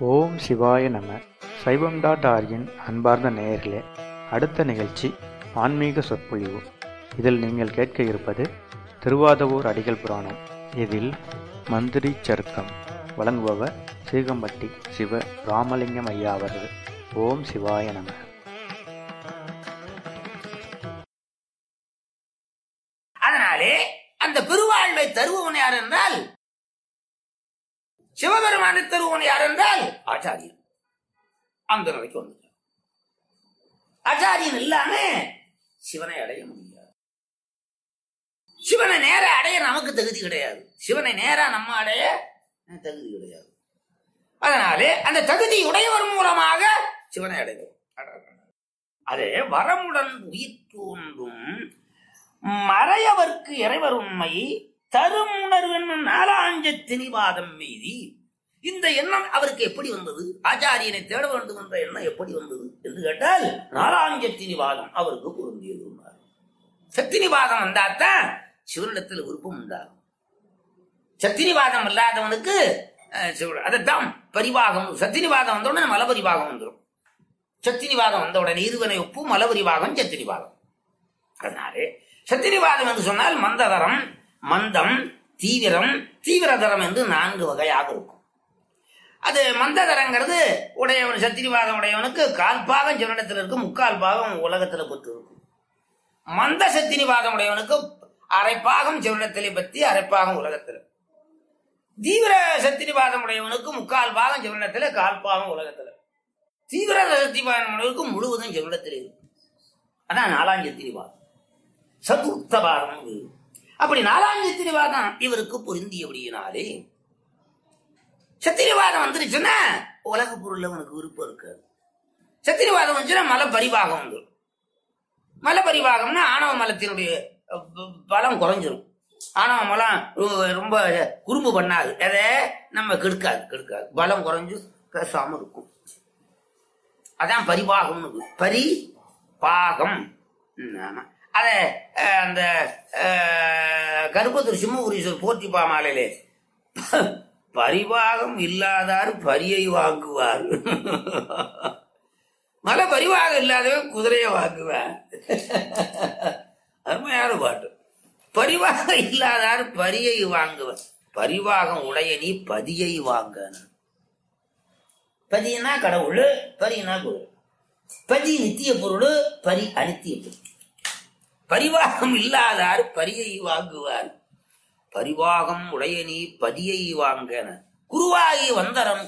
ஓம் சிவாய நம சைவம் டாட் ஆர்கின் அன்பார்ந்த நேயர்களே அடுத்த நிகழ்ச்சி ஆன்மீக சொற்பொழிவு இதில் நீங்கள் கேட்க இருப்பது திருவாதவூர் அடிகள் புராணம் இதில் மந்திரி சருக்கம் வழங்குபவர் சீகம்பட்டி சிவ ராமலிங்கம் ஐயா அவர்கள் ஓம் சிவாய நம அதனாலே அந்த பெருவாழ்வை தருபவன் யார் என்றால் சிவபெருமானை தருபவன் யார் என்றால் ஆச்சாரியன் அந்த நிலைக்கு வந்து ஆச்சாரியன் இல்லாம சிவனை அடைய முடியாது சிவனை நேரா அடைய நமக்கு தகுதி கிடையாது சிவனை நேரா நம்ம அடைய தகுதி கிடையாது அதனாலே அந்த தகுதி உடையவர் மூலமாக சிவனை அடைகிறோம் அதே வரமுடன் உயிர் தோன்றும் மறையவர்க்கு இறைவர் உண்மை தரும் உணர்வு நாலாஞ்ச திணிவாதம் மீதி இந்த எண்ணம் அவருக்கு எப்படி வந்தது ஆச்சாரியனை தேட வேண்டும் என்ற எண்ணம் எப்படி வந்தது என்று கேட்டால் நாலாஞ்ச திணிவாதம் அவருக்கு பொருந்தியது சத்தினிவாதம் வந்தாத்தான் சிவனிடத்தில் விருப்பம் உண்டாகும் சத்தினிவாதம் இல்லாதவனுக்கு அஹ், சிவ- அதைத்தான் பரிவாகம் சத்தினிவாதம் வந்த உடனே மலபரிவாகம் வந்துடும் சத்தினிவாதம் வந்த உடனே இருவனை ஒப்பு மலபரிவாகம் சத்தினிவாதம் அதனாலே சத்திரிவாதம் என்று சொன்னால் மந்ததரம் மந்தம் தீவிரம் தீவிரதரம் என்று நான்கு வகையாக இருக்கும் அது மந்ததரங்கிறது உடையவன் சத்திரிவாதம் உடையவனுக்கு கால் பாகம் ஜனனத்தில் இருக்கும் முக்கால் பாகம் உலகத்தில் பெற்று இருக்கும் மந்த சத்திரிவாதம் உடையவனுக்கு அரைப்பாகம் ஜனனத்திலே பற்றி அரைப்பாகம் உலகத்தில் தீவிர சத்திரிவாதம் உடையவனுக்கு முக்கால் பாகம் ஜனனத்தில் கால் பாகம் உலகத்தில் தீவிர சத்திரிவாதம் உடையவனுக்கு முழுவதும் ஜனனத்தில் இருக்கும் அதான் நாலாம் சத்திரிவாதம் சதுர்த்தவாதம் இது. அப்படி நாலாம் சத்திரிவாதம் இவருக்கு பொருந்தியபடியினாலே சத்திரிவாதம் வந்துருச்சுன்னா உலக பொருள்ல அவனுக்கு விருப்பம் இருக்காது சத்திரிவாதம் வந்துச்சுன்னா மலை பரிவாகம் வந்துடும் மலை பரிவாகம்னா ஆணவ மலத்தினுடைய அஹ், ப- பலம் குறைஞ்சிரும் ஆணவ மலம் ரொ- ரொம்ப குறும்பு பண்ணாது அதை நம்ம கெடுக்காது கெடுக்காது பலம் குறைஞ்சு பேசாம இருக்கும் அதான் பரிபாகம்னு இருக்கு. பரி பாகம் ம், ஆமா அத அஹ், அந்த அஹ், கருப்பத்தூர் சிம்மபுரீஸ்வர் போற்றி பாமாலையிலே பரிபாகம் இல்லாதார் பரியை வாங்குவார் மலை பரிவாகம் இல்லாதவன் குதிரையை வாங்குவான் அருமையான பாட்டு பரிவாகம் இல்லாதார் பரியை வாங்குவார் பரிவாகம் உடைய நீ பதியை வாங்கன்னு பதினா கடவுள் பரினா பொருள் பதி நித்திய பொருள் பரி அனித்திய பொருள் பரிவாகம் இல்லாதார் பரியை வாங்குவார் பரிவாகம் உடைய நீ பதியை வாங்கன குருவாகி வந்தரம்